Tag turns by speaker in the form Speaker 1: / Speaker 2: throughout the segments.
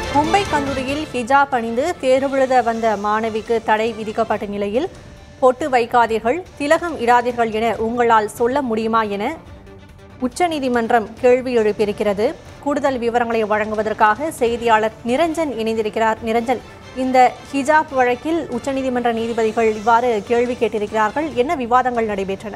Speaker 1: மும்பை கல்லூரியில் ஹிஜாப் அணிந்து தேர்வெழுத வந்த மாணவிக்கு தடை விதிக்கப்பட்ட நிலையில் பொட்டு வைக்காதீர்கள் திலகம் இடாதீர்கள் என உங்களால் சொல்ல முடியுமா என உச்சநீதிமன்றம் கேள்வி எழுப்பியிருக்கிறது கூடுதல் விவரங்களை வழங்குவதற்காக செய்தியாளர் நிரஞ்சன் இணைந்திருக்கிறார் நிரஞ்சன் இந்த ஹிஜாப் வழக்கில் உச்சநீதிமன்ற நீதிபதிகள் இவ்வாறு கேள்வி கேட்டிருக்கிறார்கள் என்ன விவாதங்கள் நடைபெற்றன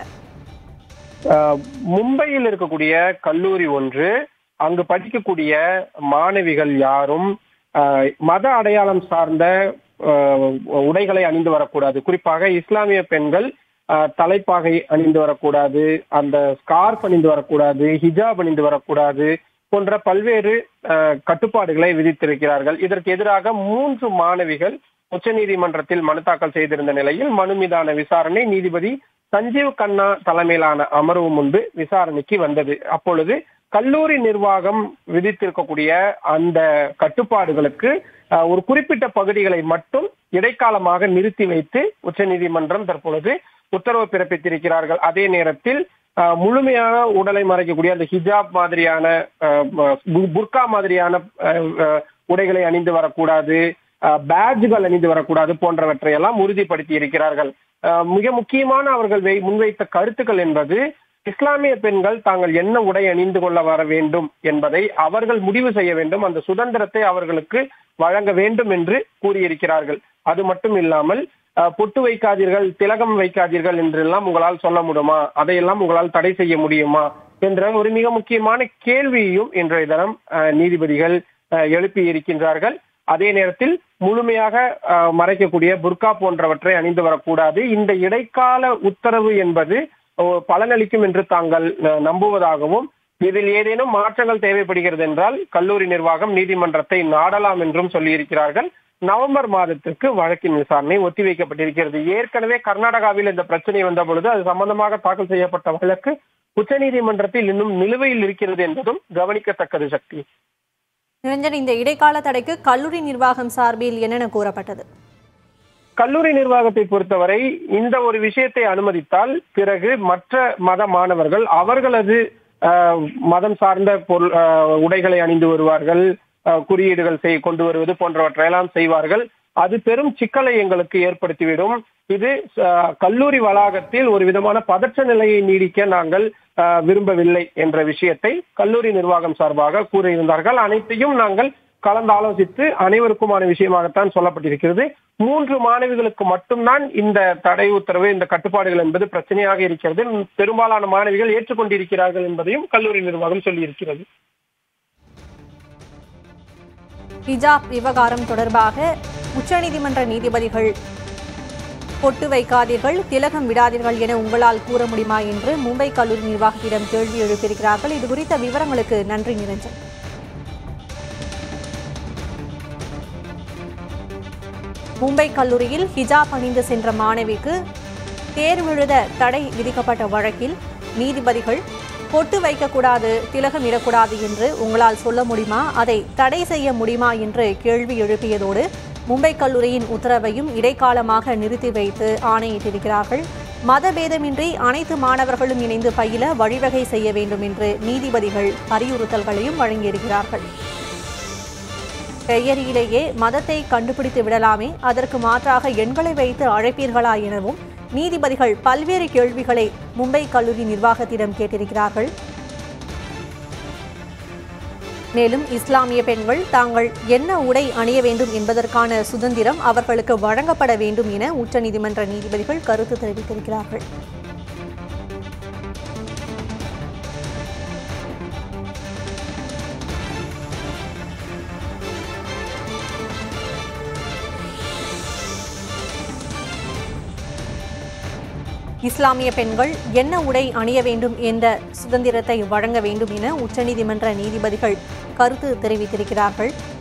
Speaker 2: ஆஹ் மும்பையில் இருக்கக்கூடிய கல்லூரி ஒன்று அங்கு படிக்கக்கூடிய மாணவிகள் யாரும் ஆஹ் மத அடையாளம் சார்ந்த ஆஹ் உடைகளை அணிந்து வரக்கூடாது குறிப்பாக இஸ்லாமிய பெண்கள் ஆஹ் தலைப்பாகை அணிந்து வரக்கூடாது அந்த ஸ்கார்ஃப் அணிந்து வரக்கூடாது ஹிஜாப் அணிந்து வரக்கூடாது போன்ற பல்வேறு ஆஹ் கட்டுப்பாடுகளை விதித்திருக்கிறார்கள் இதற்கு எதிராக மூன்று மாணவிகள் உச்சநீதிமன்றத்தில் மனு தாக்கல் செய்திருந்த நிலையில் மனு மீதான விசாரணை நீதிபதி சஞ்சீவ் கண்ணா தலைமையிலான அமர்வு முன்பு விசாரணைக்கு வந்தது அப்பொழுது கல்லூரி நிர்வாகம் விதித்திருக்கக்கூடிய அந்த கட்டுப்பாடுகளுக்கு அஹ், ஒரு குறிப்பிட்ட பகுதிகளை மட்டும் இடைக்காலமாக நிறுத்தி வைத்து உச்சநீதிமன்றம் தற்பொழுது உத்தரவு பிறப்பித்திருக்கிறார்கள் அதே நேரத்தில் அஹ், முழுமையான உடலை மறைக்கக்கூடிய அந்த ஹிஜாப் மாதிரியான அஹ், பு- புர்கா மாதிரியான அஹ், அஹ், உடைகளை அணிந்து வரக்கூடாது பேட்ஜ்கள் அணிந்து வரக்கூடாது போன்றவற்றை எல்லாம் உறுதிப்படுத்தி இருக்கிறார்கள் அஹ், மிக முக்கியமான அவர்கள் வை- முன்வைத்த கருத்துக்கள் என்பது இஸ்லாமிய பெண்கள் தாங்கள் என்ன உடை அணிந்து கொள்ள வர வேண்டும் என்பதை அவர்கள் முடிவு செய்ய வேண்டும் அந்த சுதந்திரத்தை அவர்களுக்கு வழங்க வேண்டும் என்று கூறியிருக்கிறார்கள் அது மட்டும் இல்லாமல் அஹ், பொட்டு வைக்காதீர்கள் திலகம் வைக்காதீர்கள் என்றெல்லாம் உங்களால் சொல்ல முடியுமா அதையெல்லாம் உங்களால் தடை செய்ய முடியுமா என்ற ஒரு மிக முக்கியமான கேள்வியையும் இன்றைய தினம் அஹ், நீதிபதிகள் அஹ், எழுப்பி இருக்கின்றார்கள் அதே நேரத்தில் முழுமையாக அஹ், மறைக்கக்கூடிய புர்கா போன்றவற்றை அணிந்து வரக்கூடாது இந்த இடைக்கால உத்தரவு என்பது ஓ, பலனளிக்கும் என்று தாங்கள் அஹ், நம்புவதாகவும் இதில் ஏதேனும் மாற்றங்கள் தேவைப்படுகிறது என்றால் கல்லூரி நிர்வாகம் நீதிமன்றத்தை நாடலாம் என்றும் சொல்லியிருக்கிறார்கள் நவம்பர் மாதத்திற்கு வழக்கின் விசாரணை ஒத்திவைக்கப்பட்டிருக்கிறது ஏற்கனவே கர்நாடகாவில் இந்த பிரச்சனை வந்த பொழுது அது சம்பந்தமாக தாக்கல் செய்யப்பட்ட வழக்கு உச்சநீதிமன்றத்தில் இன்னும் நிலுவையில் இருக்கிறது என்பதும் கவனிக்கத்தக்கது சக்தி
Speaker 1: நிரஞ்சன் இந்த இடைக்கால தடைக்கு கல்லூரி நிர்வாகம் சார்பில் என்னென்ன கூறப்பட்டது
Speaker 2: கல்லூரி நிர்வாகத்தை பொறுத்தவரை இந்த ஒரு விஷயத்தை அனுமதித்தால் பிறகு மற்ற மத மாணவர்கள் அவர்களது ஆஹ், மதம் சார்ந்த பொருள் ஆஹ், உடைகளை அணிந்து வருவார்கள் ஆஹ், குறியீடுகள் செய் கொண்டு வருவது போன்றவற்றையெல்லாம் செய்வார்கள் அது பெரும் சிக்கலை எங்களுக்கு ஏற்படுத்திவிடும் இது ஆஹ், கல்லூரி வளாகத்தில் ஒரு விதமான பதற்ற நிலையை நீடிக்க நாங்கள் ஆஹ், விரும்பவில்லை என்ற விஷயத்தை கல்லூரி நிர்வாகம் சார்பாக கூறியிருந்தார்கள் அனைத்தையும் நாங்கள் கலந்து ஆலோசித்து அனைவருக்குமான விஷயமாகத்தான் சொல்லப்பட்டிருக்கிறது மூன்று மாணவிகளுக்கு மட்டும்தான் இந்த தடை உத்தரவு இந்த கட்டுப்பாடுகள் என்பது பிரச்சனையாக இருக்கிறது பெரும்பாலான மாணவிகள் ஏற்றுக்கொண்டிருக்கிறார்கள் என்பதையும் கல்லூரி நிர்வாகம் சொல்லியிருக்கிறது
Speaker 1: ஹிஜாப் விவகாரம் தொடர்பாக உச்சநீதிமன்ற நீதிபதிகள் பொட்டு வைக்காதீர்கள் திலகம் விடாதீர்கள் என உங்களால் கூற முடியுமா என்று மும்பை கல்லூரி நிர்வாகத்திடம் கேள்வி எழுப்பியிருக்கிறார்கள் இது குறித்த விவரங்களுக்கு நன்றி நிரஞ்சன் மும்பை கல்லூரியில் ஹிஜாப் அணிந்து சென்ற மாணவிக்கு தேர்வெழுத தடை விதிக்கப்பட்ட வழக்கில் நீதிபதிகள் பொட்டு வைக்கக்கூடாது திலகம் இடக்கூடாது என்று உங்களால் சொல்ல முடியுமா அதை தடை செய்ய முடியுமா என்று கேள்வி எழுப்பியதோடு மும்பை கல்லூரியின் உத்தரவையும் இடைக்காலமாக நிறுத்தி வைத்து ஆணையிட்டிருக்கிறார்கள் மதபேதமின்றி அனைத்து மாணவர்களும் இணைந்து பயில வழிவகை செய்ய வேண்டும் என்று நீதிபதிகள் அறிவுறுத்தல்களையும் வழங்கியிருக்கிறார்கள் பெயரிலேயே மதத்தை கண்டுபிடித்து விடலாமே அதற்கு மாற்றாக எண்களை வைத்து அழைப்பீர்களா எனவும் நீதிபதிகள் பல்வேறு கேள்விகளை மும்பை கல்லூரி நிர்வாகத்திடம் கேட்டிருக்கிறார்கள் மேலும் இஸ்லாமிய பெண்கள் தாங்கள் என்ன உடை அணிய வேண்டும் என்பதற்கான சுதந்திரம் அவர்களுக்கு வழங்கப்பட வேண்டும் என உச்சநீதிமன்ற நீதிபதிகள் கருத்து தெரிவித்திருக்கிறார்கள் இஸ்லாமிய பெண்கள் என்ன உடை அணிய வேண்டும் என்ற சுதந்திரத்தை வழங்க வேண்டும் என உச்சநீதிமன்ற நீதிபதிகள் கருத்து தெரிவித்திருக்கிறார்கள்